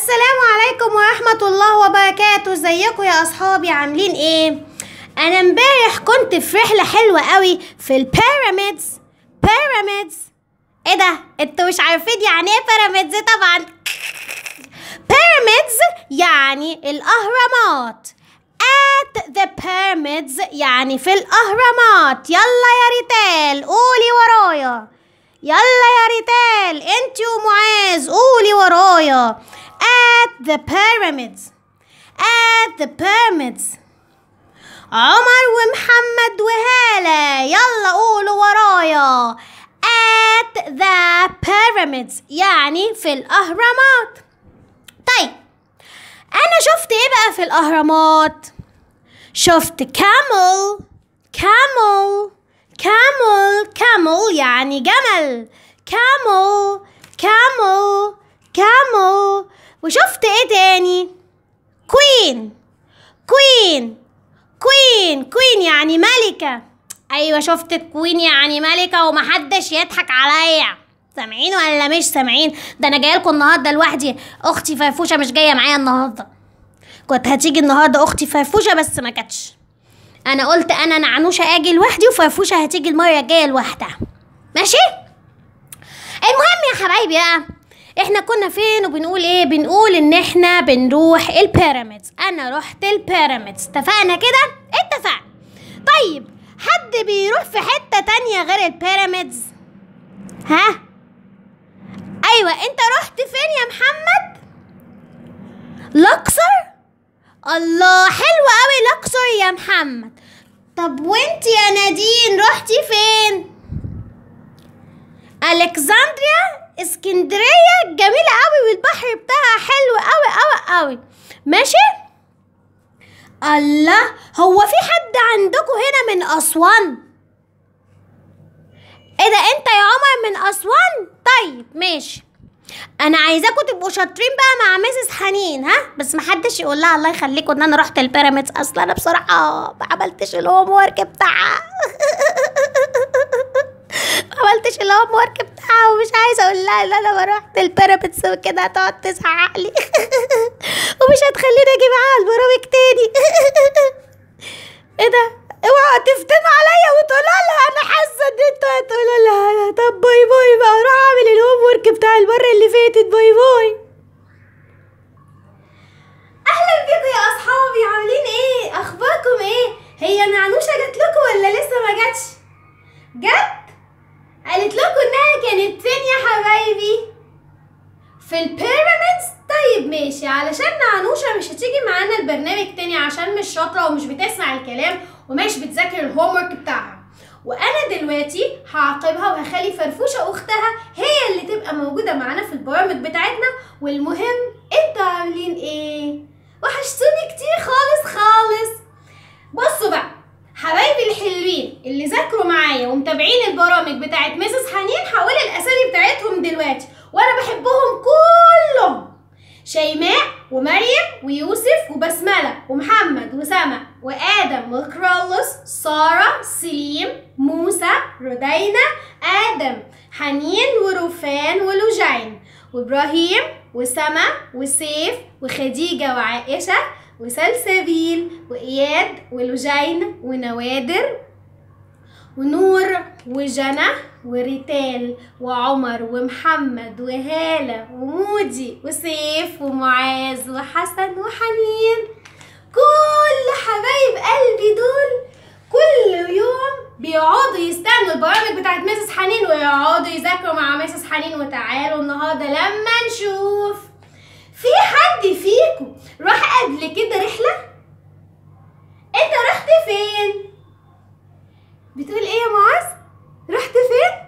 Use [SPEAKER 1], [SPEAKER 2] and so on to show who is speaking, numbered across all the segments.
[SPEAKER 1] السلام عليكم ورحمة الله وبركاته ازيكم يا اصحابي عاملين ايه انا امبارح كنت في رحلة حلوة قوي في البيراميدز بيراميدز ايه ده انتوا مش عارفين يعني ايه بيراميدز طبعا بيراميدز يعني الاهرامات at the pyramids يعني في الاهرامات يلا يا ريتال قولي ورايا يلا يا ريتال انت ومعاذ قولي ورايا at the pyramids at the pyramids عمر ومحمد وهالة يلا قولوا ورايا at the pyramids يعني في الأهرامات طيب أنا شفت إيه بقى في الأهرامات شفت camel camel camel camel يعني جمل camel camel camel وشفت ايه تاني queen queen queen queen يعني ملكة ايوه شفت كوين يعني ملكة ومحدش يضحك عليا سامعين ولا مش سامعين ده انا جايه لكم النهارده لوحدي اختي فرفوشه مش جايه معايا النهارده كنت هتيجي النهارده اختي فرفوشه بس ما جاتش انا قلت انا نعنوشه اجي لوحدي وفرفوشه هتيجي المره الجايه لوحدها ماشي المهم يا حبايبي بقى احنا كنا فين وبنقول ايه بنقول ان احنا بنروح البيراميدز انا رحت البيراميدز اتفقنا كده اتفقنا طيب حد بيروح في حته تانية غير البيراميدز ها ايوه انت رحت فين يا محمد الاقصر الله حلوة قوي الاقصر يا محمد طب وانت يا نادين رحتي فين الكسندريا اسكندريه جميله قوي والبحر بتاعها حلو قوي قوي قوي ماشي الله هو في حد عندكم هنا من اسوان ايه ده انت يا عمر من اسوان طيب ماشي انا عايزاكم تبقوا شاطرين بقى مع ميسس حنين ها بس محدش يقول لها الله يخليكم ان انا رحت البيراميدز اصلا انا بصراحه ما عملتش الهوم ورك بتاعها ما عملتش الهوم ورك بتاعها ومش عايزه اقول لها ان انا ما رحت البيراميدز وكده هتقعد تزعق لي ومش هتخليني اجي معاها البرامج تاني ايه ده اوعوا تفتنوا عليا وتقولوا لها انا حاسه ان انتوا هتقولوا لها طب باي باي بقى اروح اعمل الهوم ورك بتاع المره اللي فاتت باي باي اهلا بيكم يا اصحابي عاملين ايه اخباركم ايه هي نعنوشه جات لكم ولا لسه ما جاتش جت قالت لكم انها كانت فين يا حبايبي في البيراميدز طيب ماشي علشان نعنوشة مش هتيجي معانا البرنامج تاني عشان مش شاطرة ومش بتسمع الكلام ومش بتذاكر الهوم ورك بتاعها وانا دلوقتي هعاقبها وهخلي فرفوشة اختها هي اللي تبقى موجودة معانا في البرامج بتاعتنا والمهم انتوا عاملين ايه وحشتوني كتير خالص خالص بصوا بقى حبايبي الحلوين اللي ذاكروا معايا ومتابعين البرامج بتاعت ميسس حنين هقول الاسامي بتاعتهم دلوقتي وانا بحبهم كلهم شيماء ومريم ويوسف وبسملة ومحمد وسما وآدم وكرولوس سارة سليم موسى ردينا آدم حنين ورفان ولوجين وإبراهيم وسما وسيف وخديجة وعائشة وسلسبيل وإياد ولوجين ونوادر ونور وجنى وريتال وعمر ومحمد وهالة ومودي وسيف ومعاذ وحسن وحنين كل حبايب قلبي دول كل يوم بيقعدوا يستنوا البرامج بتاعت ميسس حنين ويقعدوا يذاكروا مع ميسس حنين وتعالوا النهارده لما نشوف في حد فيكم راح قبل كده رحلة؟ انت رحت فين؟ بتقول ايه يا معاذ؟ رحت فين؟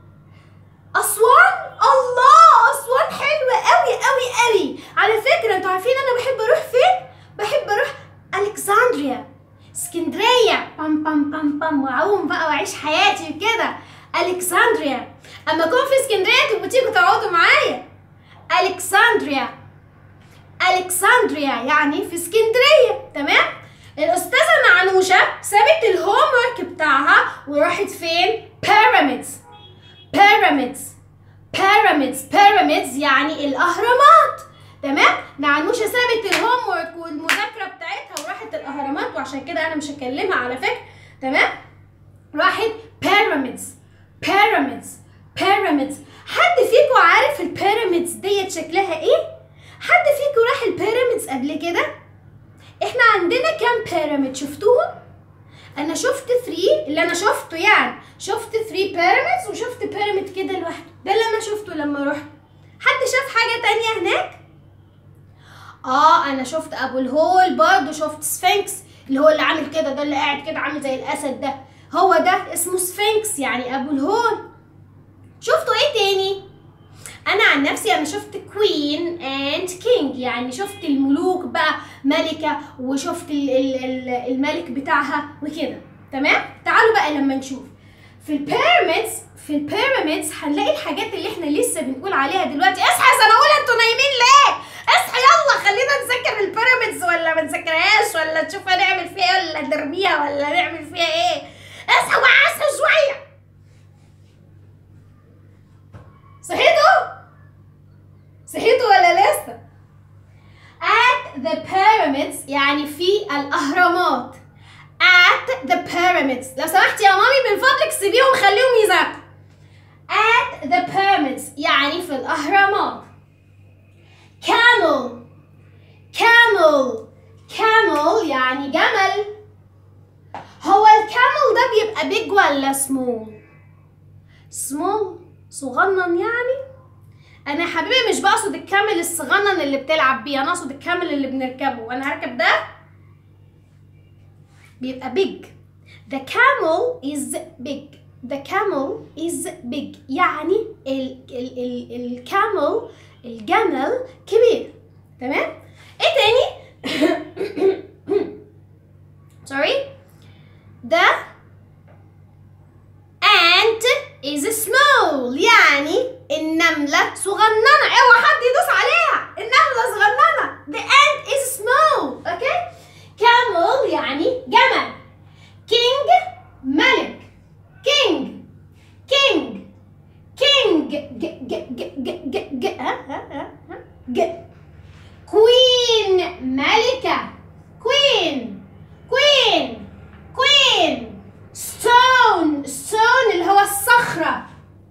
[SPEAKER 1] أسوان؟ الله أسوان حلوة أوي أوي أوي على فكرة انتوا عارفين أنا بحب أروح فين؟ بحب أروح ألكسندريا اسكندرية بام بام بام بام وأعوم بقى وأعيش حياتي وكده ألكسندريا أما أكون في اسكندرية تبقوا تيجوا تقعدوا معايا ألكسندريا ألكسندريا يعني في اسكندرية تمام؟ الأستاذة نعنوشة سابت الهوم ورك بتاعها وراحت فين؟ بيراميدز بيراميدز بيراميدز بيراميدز يعني الأهرامات تمام نعنوشه سابت الهوم ورك والمذاكره بتاعتها وراحت الاهرامات وعشان كده انا مش هكلمها على فكره تمام راحت بيراميدز بيراميدز بيراميدز حد فيكم عارف البيراميدز ديت شكلها ايه حد فيكم راح البيراميدز قبل كده احنا عندنا كام بيراميد شفتوهم انا شفت 3 اللي انا شفته يعني شفت 3 بيراميدز وشفت بيراميد كده لوحده ده اللي انا شفته لما رحت حد شاف حاجه تانية هناك اه انا شفت ابو الهول برضه شفت سفنكس اللي هو اللي عامل كده ده اللي قاعد كده عامل زي الاسد ده هو ده اسمه سفنكس يعني ابو الهول شفتوا ايه تاني انا عن نفسي انا شفت كوين اند كينج يعني شفت الملوك بقى ملكه وشفت ال- ال- ال- الملك بتاعها وكده تمام تعالوا بقى لما نشوف في البيراميدز في البيراميدز هنلاقي الحاجات اللي احنا لسه بنقول عليها دلوقتي اصحى يا سنه اولى انتوا نايمين ليه اصحى يلا خلينا نذاكر البيراميدز ولا ما نذاكرهاش ولا نشوف هنعمل فيها ايه ولا نرميها ولا نعمل فيها ايه اصحى بقى اصحى شويه صحيتوا صحيتوا ولا لسه at the pyramids يعني في الأهرامات at the pyramids لو سمحت يا مامي من فضلك سيبيهم خليهم يذاكروا at the pyramids يعني في الأهرامات camel camel camel يعني جمل هو الكامل ده بيبقى big ولا small small صغنن يعني انا يا حبيبي مش بقصد الكامل الصغنن اللي بتلعب بيه انا اقصد الكامل اللي بنركبه وانا هركب ده بيبقى big the camel is big the camel is big يعني ال ال ال الكامل الجمل كبير تمام ايه تاني sorry the ant is small يعني النملة صغننة اوعى حد يدوس عليها النملة صغننة the ant is small اوكي camel يعني جمل king ملك king king king ج ج ج ج ج ج ها ها ها ها ج queen ملكة queen queen queen stone stone اللي هو الصخرة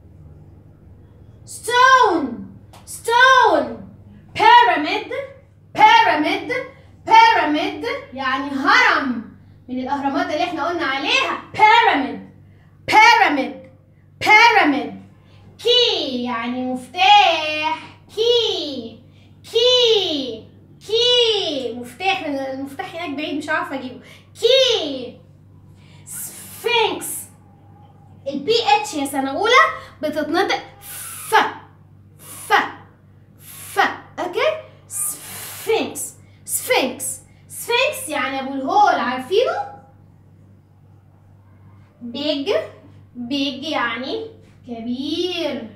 [SPEAKER 1] stone stone pyramid pyramid pyramid يعني هرم من الأهرامات اللي احنا قلنا عليها pyramid pyramid pyramid key يعني مفتاح key key key مفتاح المفتاح هناك بعيد مش عارفة اجيبه key سفنكس البي اتش يا سنة أولى بتتنطق ف ف ف اوكي سفنكس سفنكس سفنكس يعني ابو الهول عارفينه بيج بيج يعني كبير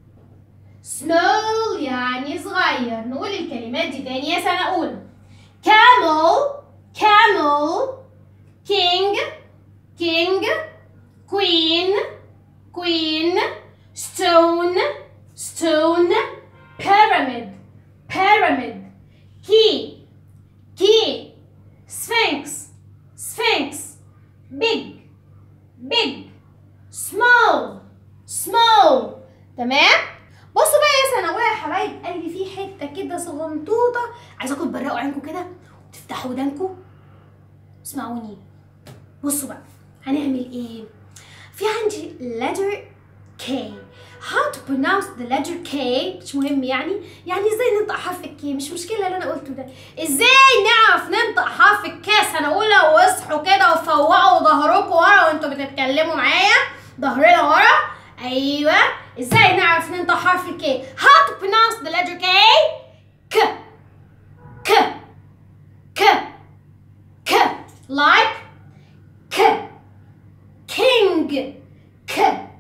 [SPEAKER 1] سمول يعني صغير نقول الكلمات دي تاني يا سنة أولى camel camel king king queen queen stone stone pyramid pyramid key key sphinx sphinx big big small small تمام بصوا بقى يا سنة أولى يا حبايب قال لي في حتة كده صغنطوطة عايزاكم تبرقوا عينكم كده وتفتحوا ودانكم اسمعوني بصوا بقى هنعمل ايه في عندي letter K how to pronounce the letter K مش مهم يعني يعني ازاي ننطق حرف الكي مش مشكلة اللي انا قلته ده ازاي نعرف ننطق حرف الكي سنة اولى واصحوا كده وفوقوا ظهركم ورا وانتوا بتتكلموا معايا ظهرنا ورا ايوه ازاي نعرف ننطق حرف الكي how to pronounce the letter K ك ك ك ك like ك king ك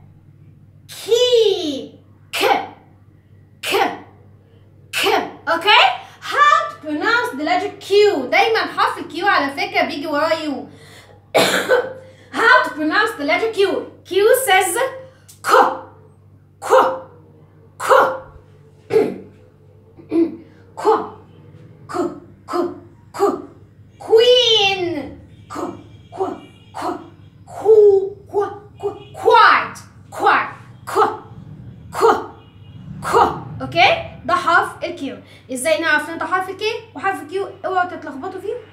[SPEAKER 1] key ك ك ك اوكي how to pronounce the letter Q دايما حرف الكيو على فكرة بيجي وراه يو how to pronounce the letter Q Q says ك ك ك ك ازاي نعرف ننطق حرف كي وحرف كيو اوعوا تتلخبطوا فيه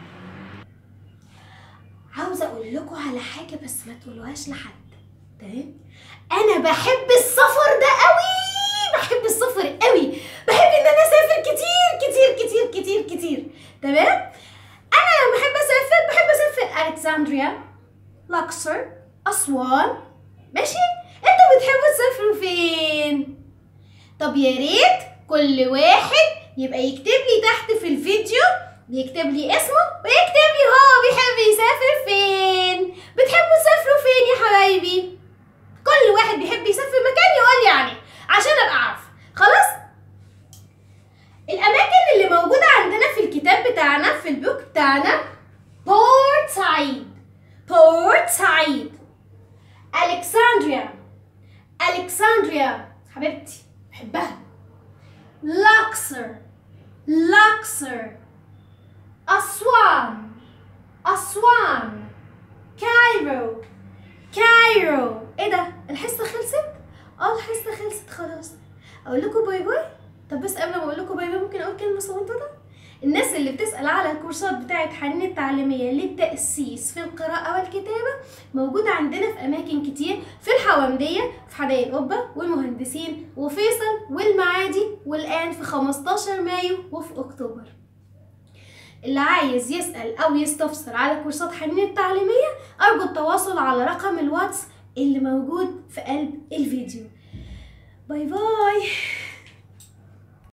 [SPEAKER 1] عاوزه اقول لكم على حاجه بس ما تقولوهاش لحد تمام انا بحب السفر ده قوي بحب السفر قوي بحب ان انا اسافر كتير كتير كتير كتير كتير تمام انا لما بحب اسافر بحب اسافر الكسندريا لاكسر اسوان ماشي انتوا بتحبوا تسافروا فين طب يا ريت كل واحد يبقى يكتب لي تحت في الفيديو يكتب لي اسمه ويكتب لي هو بيحب يسافر فين بتحبوا تسافروا فين يا حبايبي كل واحد بيحب يسافر مكان يقول لي عليه عشان ابقى عارفه خلاص الاماكن اللي موجوده عندنا في الكتاب بتاعنا في البوك بتاعنا بورت سعيد بورت سعيد الكسندريا الكسندريا حبيبتي بحبها لاكسر لاكسر أسوان أسوان كايرو كايرو ايه ده الحصة خلصت؟ اه الحصة خلصت خلاص اقول لكم باي باي طب بس قبل ما اقول لكم باي باي ممكن اقول كلمة صغنطوطة الناس اللي بتسأل على الكورسات بتاعة حنين التعليمية للتأسيس في القراءة والكتابة موجودة عندنا في أماكن كتير في الحوامدية في حدائق القبة والمهندسين وفيصل والمعادي والآن في 15 مايو وفي أكتوبر اللي عايز يسأل أو يستفسر على كورسات حنين التعليمية أرجو التواصل على رقم الواتس اللي موجود في قلب الفيديو باي باي